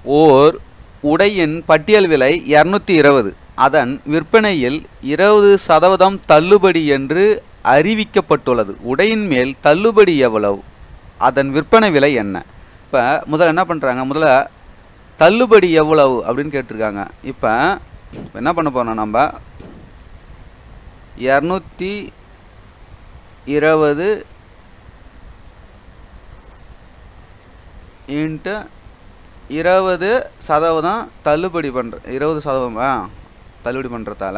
ஓர் உடையின் பட்டியல் விலை இரநூத்தி இருபது அதன் விற்பனையில் இருபது சதவீதம் தள்ளுபடி என்று அறிவிக்கப்பட்டுள்ளது உடையின் மேல் தள்ளுபடி எவ்வளவு அதன் விற்பனை விலை என்ன இப்போ முதல்ல என்ன பண்ணுறாங்க முதல்ல தள்ளுபடி எவ்வளவு அப்படின்னு கேட்டிருக்காங்க இப்போ என்ன பண்ண போறோம் நம்ம இரநூத்தி இருபது இன்ட்டு இருபது சதவீதம் தள்ளுபடி பண்ணுற இருபது சதவீதம் ஆ தள்ளுபடி பண்ணுறதால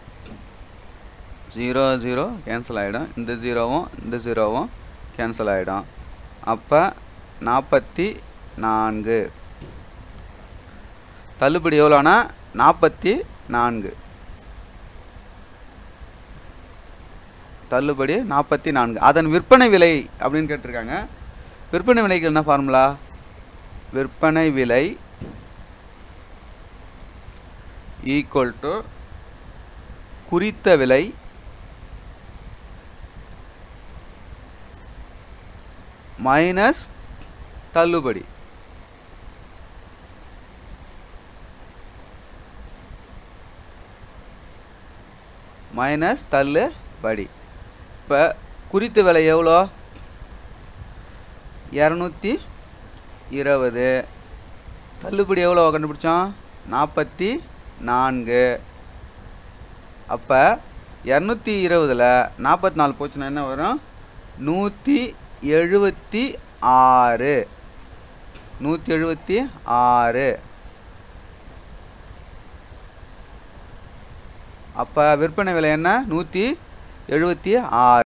ஜீரோ ஜீரோ கேன்சல் ஆகிடும் இந்த ஜீரோவும் இந்த ஜீரோவும் கேன்சல் ஆகிடும் அப்போ நாற்பத்தி நான்கு தள்ளுபடி எவ்வளோனா நாற்பத்தி நான்கு தள்ளுபடி நாற்பத்தி நான்கு அதன் விற்பனை விலை அப்படின்னு கேட்டிருக்காங்க விற்பனை விலைக்கு என்ன ஃபார்முலா விற்பனை விலை ஈக்குவல் டு குறித்த விலை மைனஸ் தள்ளுபடி மைனஸ் தள்ளுபடி இப்போ குறித்த விலை எவ்வளோ இரநூத்தி இருபது தள்ளுபடி எவ்வளோ கண்டுபிடிச்சோம் நாற்பத்தி நான்கு அப்போ இரநூத்தி இருபதில் நாற்பத்தி நாலு போச்சுன்னா என்ன வரும் நூற்றி எழுபத்தி ஆறு நூற்றி எழுபத்தி ஆறு அப்போ விற்பனை விலை என்ன நூற்றி எழுபத்தி ஆறு